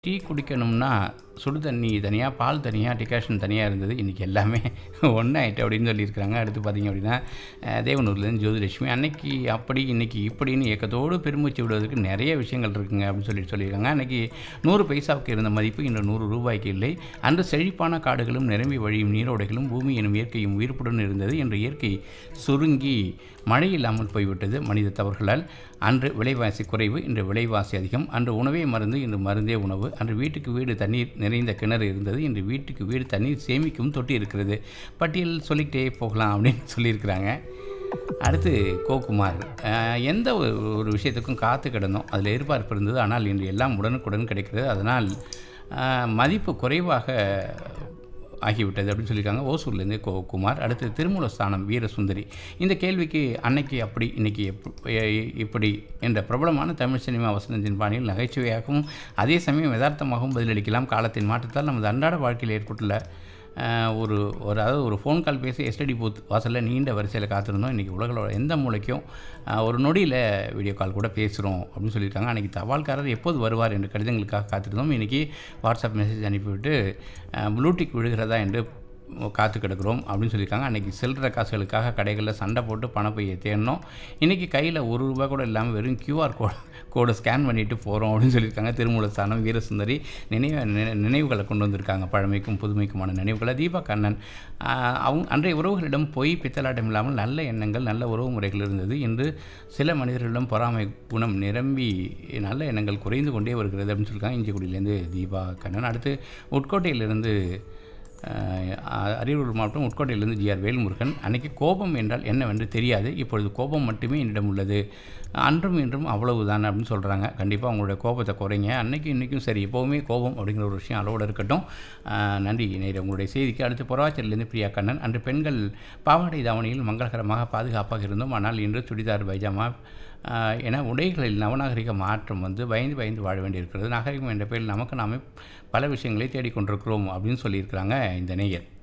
tea குடிக்கணும்னா சுடு தண்ணி தனியாக பால் தனியாக டிகாஷன் தனியாக இருந்தது இன்றைக்கி எல்லாமே ஒன்றாயிட்டு அப்படின்னு சொல்லியிருக்கிறாங்க அடுத்து பார்த்தீங்க அப்படின்னா அஹ், தேவனூர்லேருந்து ஜோதிலட்சுமி அன்னைக்கு அப்படி இன்னைக்கு இப்படின்னு ஏக்கத்தோடு பெருமூச்சு விடுவதற்கு நிறைய விஷயங்கள் இருக்குங்க அப்படின்னு சொல்லிட்டு சொல்லியிருக்காங்க அன்னைக்கு நூறு பைசாவுக்கு இருந்த மதிப்பு இன்று நூறு ரூபாய்க்கு இல்லை அன்று செழிப்பான காடுகளும் நிரம்பி வழியும் நீரோடைகளும் பூமி எனும் இயற்கையும் உயிர்ப்புடன் இருந்தது இன்று இயற்கை சுருங்கி மழை இல்லாமல் போய்விட்டது மனித தவறுகளால் அன்று விலைவாசி குறைவு இன்று விலைவாசி அதிகம் அன்று உணவே மருந்து இன்று மருந்தே உணவு அன்று வீட்டுக்கு வீடு தண்ணீர் நிறைந்த கிணறு இருந்தது இன்று வீட்டுக்கு வீடு தண்ணீர் சேமிக்கும் தொட்டி இருக்கிறது பட்டியல் சொல்லிக்கிட்டே போகலாம் அப்படின்னு சொல்லியிருக்கிறாங்க அடுத்து கோகுமார் அஹ், எந்த ஒரு ஒரு விஷயத்துக்கும் காத்து கிடந்தோம் அதில் எதிர்பார்ப்பு இருந்தது ஆனால் இன்று எல்லாம் உடனுக்குடன் கிடைக்கிறது அதனால் அஹ், மதிப்பு குறைவாக ஆகிவிட்டது அப்படின்னு சொல்லியிருக்காங்க ஓசூர்லேருந்து கோ குமார் அடுத்து திருமூலஸ்தானம் வீரசுந்தரி இந்த கேள்விக்கு அன்னைக்கு அப்படி இன்னைக்கு எப்- எ- இப்படி என்ற பிரபலமான தமிழ் சினிமா வசனத்தின் பாணியில் நகைச்சுவையாகவும் அதே சமயம் யதார்த்தமாகவும் பதிலளிக்கலாம் காலத்தின் மாற்றத்தால் நமது அன்றாட வாழ்க்கையில் ஏற்பட்டுள்ள அஹ், ஒரு ஒரு அதாவது ஒரு ஃபோன் கால் பேசி எஸ்டடி பூத் வாசலில் நீண்ட வரிசையில் காத்திருந்தோம் இன்றைக்கி உலகளோட எந்த மூலைக்கும் அஹ், ஒரு நொடியில் வீடியோ கால் கூட பேசுகிறோம் அப்படின்னு சொல்லியிருக்காங்க அன்றைக்கி தபால்காரர் எப்போது வருவார் என்று கடிதங்களுக்காக காத்திருந்தோம் இன்றைக்கி வாட்ஸ்அப் மெசேஜ் அனுப்பிவிட்டு அஹ், ப்ளூடிக் விழுகிறதா என்று காத்து கிடக்கிறோம் அப்படின்னு சொல்லியிருக்காங்க அன்றைக்கி சில்லற காசுகளுக்காக கடைகளில் சண்டை போட்டு பணப்பையை தேடினோம் இன்றைக்கி கையில் ஒரு ரூபா கூட இல்லாமல் வெறும் கியூஆர் கோட் கோடை ஸ்கேன் பண்ணிட்டு போகிறோம் அப்படின்னு சொல்லியிருக்காங்க திருமூலஸ்தானம் வீரசுந்தரி நினைவு நினை- நினைவுகளை கொண்டு வந்திருக்காங்க பழமைக்கும் புதுமைக்குமான நினைவுகளை தீபா கண்ணன் ஆஹ், அவங்க அன்றைய உறவுகளிடம் பொய் பித்தலாட்டம் இல்லாமல் நல்ல எண்ணங்கள் நல்ல உறவு முறைகள் இருந்தது இன்று சில மனிதர்களிடம் பொறாமை குணம் நிரம்பி நல்ல எண்ணங்கள் குறைந்து கொண்டே வருகிறது அப்படின்னு சொல்லியிருக்காங்க இஞ்சிக்குடியிலேருந்து தீபா கண்ணன் அடுத்து உட்கோட்டையிலிருந்து அஹ், அரியலூர் மாவட்டம் உட்கோட்டையிலிருந்து ஜிஆர் வேல்முருகன் அன்னைக்கு கோபம் என்றால் என்னவென்று தெரியாது இப்பொழுது கோபம் மட்டுமே என்னிடம் உள்ளது அன்றும் இன்றும் அவ்வளவுதான் அப்படின்னு சொல்கிறாங்க கண்டிப்பாக உங்களுடைய கோபத்தை குறைங்க அன்னைக்கு இன்றைக்கும் சரி எப்போவுமே கோபம் அப்படிங்கிற ஒரு விஷயம் அளவோடு இருக்கட்டும் அஹ், நன்றி நேரம் உங்களுடைய செய்திக்கு அடுத்து பொறாச்சலிருந்து பிரியா கண்ணன் அன்று பெண்கள் பாவாடை தாவணியில் மங்களகரமாக பாதுகாப்பாக இருந்தோம் ஆனால் இன்று சுடிதார் பைஜாமா ஆஹ் என உடைகளில் நவநாகரிக மாற்றம் வந்து பயந்து பயந்து வாழ வேண்டியிருக்கிறது நாகரிகம் என்ற பெயரில் நமக்கு நாமே பல விஷயங்களை தேடிக்கொண்டிருக்கிறோம் அப்படின்னு சொல்லியிருக்கிறாங்க இந்த நேயர்